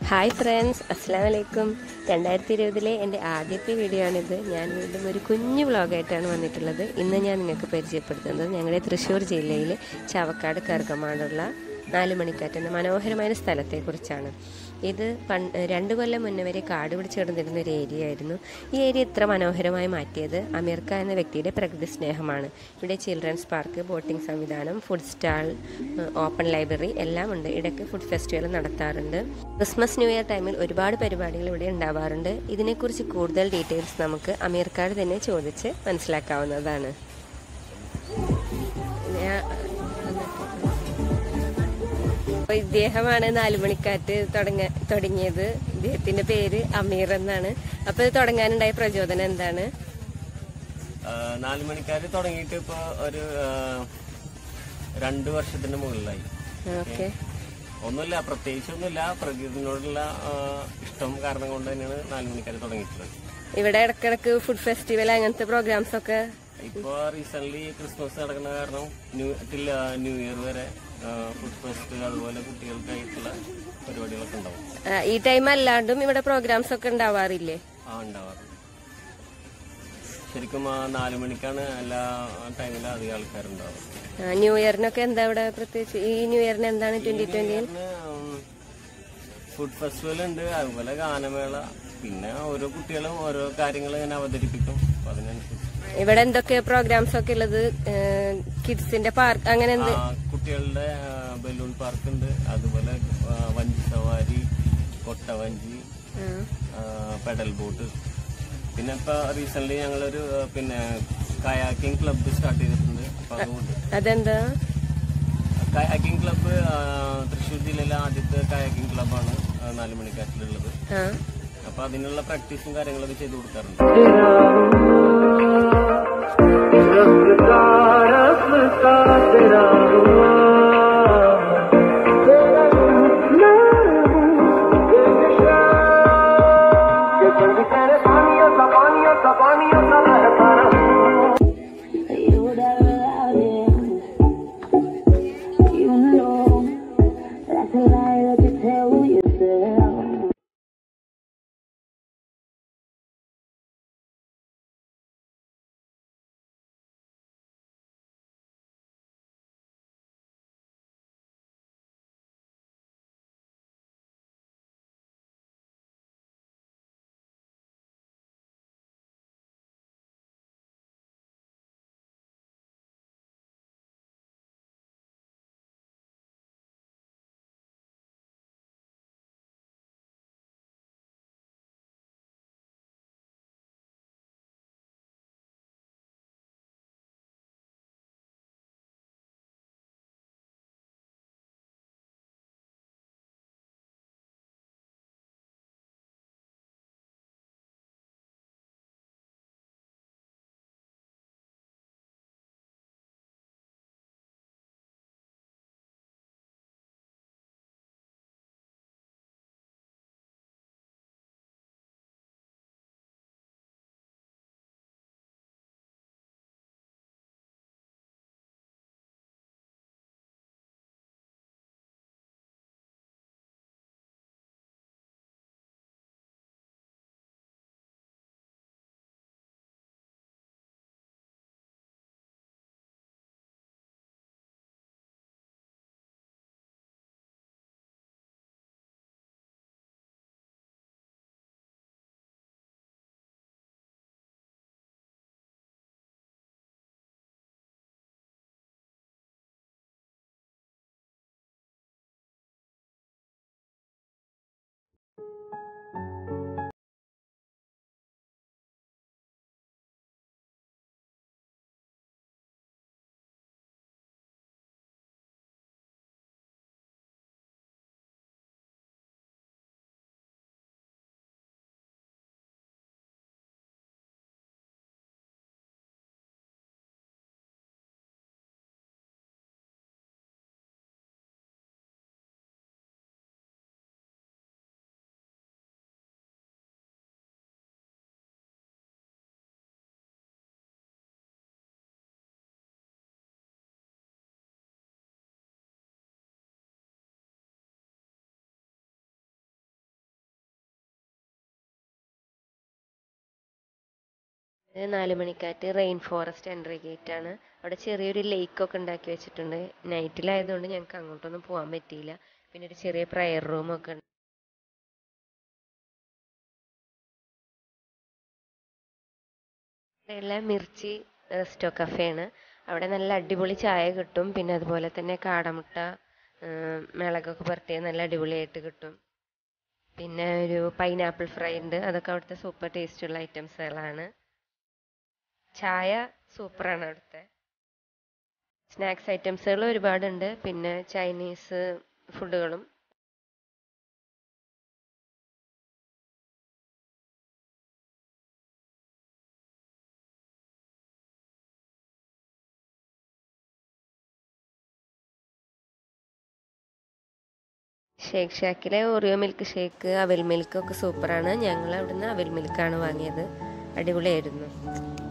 Hi friends അസ്സാം വലൈക്കും രണ്ടായിരത്തി ഇരുപതിലെ എൻ്റെ ആദ്യത്തെ വീഡിയോ ആണിത് ഞാൻ വീണ്ടും ഒരു കുഞ്ഞു വ്ളോഗായിട്ടാണ് വന്നിട്ടുള്ളത് ഇന്ന് ഞാൻ നിങ്ങൾക്ക് പരിചയപ്പെടുത്തുന്നത് ഞങ്ങളുടെ തൃശ്ശൂർ ജില്ലയിൽ ചാവക്കാട് കറുകമാടുള്ള നാല് മണിക്കാറ്റ് എന്ന മനോഹരമായ സ്ഥലത്തെക്കുറിച്ചാണ് ഇത് പൺ രണ്ട് കൊല്ലം മുന്നേ വരെ കാട് പിടിച്ച് കിടന്നിരുന്ന ഒരു ഏരിയ ആയിരുന്നു ഈ ഏരിയ ഇത്ര മനോഹരമായി മാറ്റിയത് അമീർ ഖാൻ എന്ന വ്യക്തിയുടെ പ്രകൃതി സ്നേഹമാണ് ഇവിടെ ചിൽഡ്രൻസ് പാർക്ക് ബോട്ടിംഗ് സംവിധാനം ഫുഡ് സ്റ്റാൾ ഓപ്പൺ ലൈബ്രറി എല്ലാം ഉണ്ട് ഇടയ്ക്ക് ഫുഡ് ഫെസ്റ്റിവൽ നടത്താറുണ്ട് ക്രിസ്മസ് ന്യൂ ഇയർ ടൈമിൽ ഒരുപാട് പരിപാടികൾ ഇവിടെ ഉണ്ടാവാറുണ്ട് ഇതിനെക്കുറിച്ച് കൂടുതൽ ഡീറ്റെയിൽസ് നമുക്ക് അമീർ ഖാൻ തന്നെ ചോദിച്ച് മനസ്സിലാക്കാവുന്നതാണ് ഞാൻ അപ്പൊ ഇദ്ദേഹമാണ് നാലുമണിക്കാറ്റ് തുടങ്ങ തുടങ്ങിയത് ഇദ്ദേഹത്തിന്റെ പേര് അമീർ എന്നാണ് അപ്പൊ ഇത് തുടങ്ങാനുണ്ടായ പ്രചോദനം എന്താണ് ആ, നാല് മണിക്കാര് തുടങ്ങിയിട്ട് ഇപ്പൊ ഒരു ആ, രണ്ട് വർഷത്തിന്റെ മുകളിലായി ഓക്കെ ഒന്നുമില്ല പ്രത്യേകിച്ച് ഒന്നുമില്ല പ്രകൃതിനോടുള്ള ആ, ഇഷ്ടം കാരണം കൊണ്ട് തന്നെയാണ് നാല് മണിക്കാര് തുടങ്ങിയിട്ടുള്ളത് ഇവിടെ ഇടക്കിടക്ക് ഫുഡ് ഫെസ്റ്റിവൽ അങ്ങനത്തെ പ്രോഗ്രാംസ് ഒക്കെ ഇപ്പൊ റീസെന്റ് ക്രിസ്മസ് നടക്കുന്ന കാരണം ന്യൂ ടിൽ ന്യൂ ഇയർ വരെ ഫുഡ് ഫെസ്റ്റ് അതുപോലെ കുട്ടികൾക്കായിട്ടുള്ള പരിപാടികളൊക്കെ ഉണ്ടാവും ആ, ഈ ടൈം അല്ലാണ്ടും ഇവിടെ പ്രോഗ്രാംസ് ഒക്കെ ഉണ്ടാവാറില്ലേ ആ ഉണ്ടാവാറുണ്ട് ശരിക്കും ആ നാല് മണിക്കാണ് എല്ലാ ടൈമിലും അധികം ആൾക്കാരുണ്ടാവും ആ, ന്യൂ ഇയറിനൊക്കെ എന്താ ഇവിടെ പ്രത്യേകിച്ച് ഈ ന്യൂ ഇയറിന് എന്താണ് ട്വന്റി ട്വന്റിയിൽ ഫുഡ് ഫെസ്റ്റിവൽ ഉണ്ട് അതുപോലെ ഗാനമേള പിന്നെ ഓരോ കുട്ടികളും ഓരോ കാര്യങ്ങൾ ഇങ്ങനെ അവതരിപ്പിക്കും അപ്പൊ അതിനനുസരിച്ച് ഇവിടെ എന്തൊക്കെ പ്രോഗ്രാംസ് ഒക്കെ ഉള്ളത് കിഡ്സിന്റെ പാർക്ക് അങ്ങനെ എന്ത് ആ, കുട്ടികളുടെ ബലൂൺ പാർക്ക് ഉണ്ട് അതുപോലെ ആ, വഞ്ചി സവാരി കൊട്ടവഞ്ചി ആ. ആ, പെഡൽ ബോട്ട് പിന്നെ ഇപ്പൊ റീസെന്റ് ഞങ്ങളൊരു ആ, പിന്നെ കയാക്കിംഗ് ക്ലബ്ബ് സ്റ്റാർട്ട് ചെയ്തിട്ടുണ്ട് അപ്പൊ അതുകൊണ്ട് അതെന്താ കയാക്കിംഗ് ക്ലബ്ബ് തൃശ്ശൂർ ജില്ലയിലെ ആദ്യത്തെ കയാക്കിംഗ് ക്ലബ്ബാണ് നാല് മണിക്കാറ്റിലുള്ളത് ആ അപ്പൊ അതിനുള്ള പ്രാക്ടീസും കാര്യങ്ങളൊക്കെ ചെയ്തു കൊടുക്കാറുണ്ട് You would have allowed it. You know that's a lie that you tell yourself. ഇത് നാല് മണിക്കാറ്റ് റെയിൻ ഫോറസ്റ്റ് എൻട്രി ഗേറ്റ് ആണ് അവിടെ ചെറിയൊരു ലേക്കൊക്കെ ഉണ്ടാക്കി വെച്ചിട്ടുണ്ട് നൈറ്റിലായതുകൊണ്ട് ഞങ്ങൾക്ക് അങ്ങോട്ടൊന്നും പോകാൻ പറ്റിയില്ല പിന്നെ ഒരു ചെറിയ പ്രയർ റൂമൊക്കെ ഉണ്ട് ഇവിടെയുള്ള മിർച്ചി റെസ്റ്റോ കഫേയാണ് അവിടെ നല്ല അടിപൊളി ചായ കിട്ടും പിന്നെ അതുപോലെ തന്നെ കാടമുട്ട ഉം, മിളകൊക്കെ പുരട്ടിയത് നല്ല അടിപൊളിയായിട്ട് കിട്ടും പിന്നെ ഒരു പൈനാപ്പിൾ ഫ്രൈ ഉണ്ട് അതൊക്കെ അവിടുത്തെ സൂപ്പർ ടേസ്റ്റുള്ള ഐറ്റംസുകളാണ് ചായ സൂപ്പറാണ് അവിടുത്തെ സ്നാക്സ് ഐറ്റംസുകൾ ഒരുപാടുണ്ട് പിന്നെ ചൈനീസ് ഫുഡുകളും ഷേക്ക് ഷാക്കിലെ ഓറിയോ മിൽക്ക് ഷേക്ക് അവൽ മിൽക്ക് ഒക്കെ സൂപ്പറാണ് ഞങ്ങൾ അവിടുന്ന് അവൽ മിൽക്കാണ് വാങ്ങിയത് അടിപൊളിയായിരുന്നു